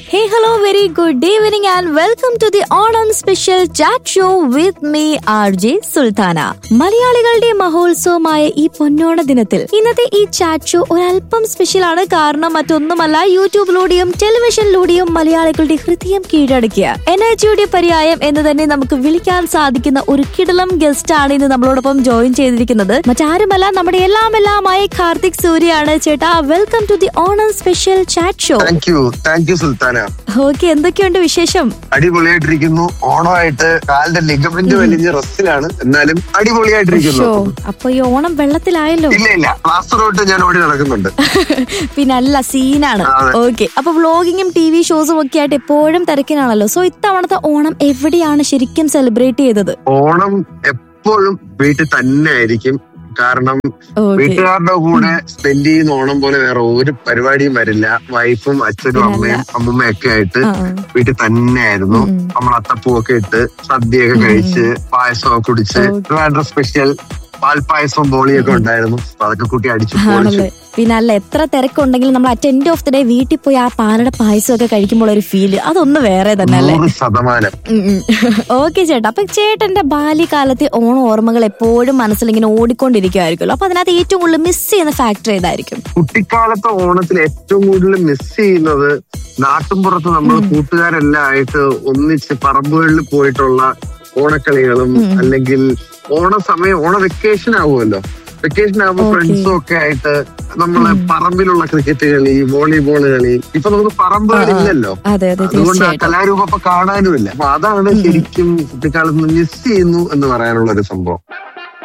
Hey, hello, very good evening and welcome to the Onam special chat show with me, RJ Sultana മലയാളികളുടെ മഹോത്സവമായ ഈ പൊന്നോണ ദിനത്തിൽ ഇന്നത്തെ ഈ chat show ഒരല്പം സ്പെഷ്യൽ ആണ് കാരണം മറ്റൊന്നുമല്ല യൂട്യൂബിലൂടെയും ടെലിവിഷനിലൂടെയും മലയാളികളുടെ ഹൃദയം കീഴടക്കിയ എനർജിയുടെ പര്യായം എന്ന് തന്നെ നമുക്ക് വിളിക്കാൻ സാധിക്കുന്ന ഒരു കിടലം ഗസ്റ്റ് ആണ് ഇന്ന് നമ്മളോടൊപ്പം ജോയിൻ ചെയ്തിരിക്കുന്നത് മറ്റാരുമല്ല നമ്മുടെ എല്ലാം എല്ലാമായ കാർത്തിക് സൂര്യയാണ് ചേട്ടാ welcome to the Onam special chat show thank you thank you Sultana okay എന്തൊക്കെയുണ്ട് വിശേഷം അടിപൊളിയായിട്ടിരിക്കുന്നു ഓണമായിട്ട് കാലിന്റെ ലിഗമെന്റ് വലിഞ്ഞ റെസ്റ്റിലാണ് എന്നാലും അടിപൊളിയായിട്ടിരിക്കുന്നു ഷോ അപ്പൊ ഈ ഓണം വെള്ളത്തിലായല്ലോ ഇല്ല ഇല്ല ക്ലാസ് തൊട്ട് ഞാൻ ഓടി നടക്കുന്നുണ്ട് പിന്നെ അല്ല സീനാണ് അതെ. ഓക്കെ അപ്പൊ വ്ളോഗിങ്ങും ടി വി ഷോസും ഒക്കെ ആയിട്ട് എപ്പോഴും തിരക്കിനാണല്ലോ സോ ഇത്തവണത്തെ ഓണം എവിടെയാണ് ശരിക്കും സെലിബ്രേറ്റ് ചെയ്തത് ഓണം എപ്പോഴും വീട്ടിൽ തന്നെ ആയിരിക്കും കാരണം ഓക്കെ വീട്ടുകാരുടെ കൂടെ സ്പെൻഡ് ചെയ്യുന്ന ഓണം പോലെ വേറെ ഒരു പരിപാടിയും വരില്ല വൈഫും അച്ഛനും അമ്മയും അമ്മൂമ്മയും ഒക്കെ ആയിട്ട് വീട്ടിൽ തന്നെയായിരുന്നു ഉം. നമ്മൾ അത്തപ്പൂവൊക്കെ ഇട്ട് സദ്യയൊക്കെ കഴിച്ച് പായസമൊക്കെ കുടിച്ച് ട്രിവാൻഡ്രം സ്പെഷ്യൽ പാൽപ്പായസവും ബോളിയൊക്കെ ഉണ്ടായിരുന്നു അപ്പൊ അതൊക്കെ കൂട്ടി അടിച്ചു പൊളിച്ചു ആണല്ലേ പിന്നെ അല്ല എത്ര തിരക്കുണ്ടെങ്കിലും നമ്മൾ at end of the day വീട്ടിൽ പോയി ആ പാലയുടെ പായസം ഒക്കെ കഴിക്കുമ്പോൾ ഒരു ഫീല് അതൊന്ന് വേറെ തന്നെ അല്ലേ നൂറ് ശതമാനം ഓക്കെ ചേട്ടാ അപ്പൊ ചേട്ടന്റെ ബാല്യകാലത്തെ ഓണം ഓർമ്മകൾ എപ്പോഴും മനസ്സിൽ ഇങ്ങനെ ഓടിക്കൊണ്ടിരിക്കുമായിരിക്കുമല്ലോ അപ്പൊ അതിനകത്ത് ഏറ്റവും കൂടുതൽ മിസ് ചെയ്യുന്ന ഫാക്ടർ ഏതായിരിക്കും കുട്ടിക്കാലത്തെ ഓണത്തിൽ ഏറ്റവും കൂടുതൽ മിസ് ചെയ്യുന്നത് നാട്ടുംപുറത്ത് നമ്മൾ കൂട്ടുകാരെല്ലാം ആയിട്ട് ഒന്നിച്ച് പറമ്പുകളിൽ പോയിട്ടുള്ള ഓണക്കളികളും അല്ലെങ്കിൽ ഓണ സമയം ഓണ വെക്കേഷൻ ആവുമല്ലോ വെക്കേഷൻ ആകുമ്പോൾ Okay. ഫ്രണ്ട്സും ഒക്കെ ആയിട്ട് നമ്മളെ പറമ്പിലുള്ള ക്രിക്കറ്റ് കളി വോളിബോൾ കളി ഇപ്പൊ നമുക്ക് പറമ്പുകളില്ലല്ലോ അതെ അതെ അതുകൊണ്ട് ആ തീർച്ചയായിട്ടും കലാരൂപം ഇപ്പൊ കാണാനുമില്ല അപ്പൊ അതാണ് ശരിക്കും കുട്ടിക്കാലത്ത് മിസ് ചെയ്യുന്നു എന്ന് പറയാനുള്ള ഒരു സംഭവം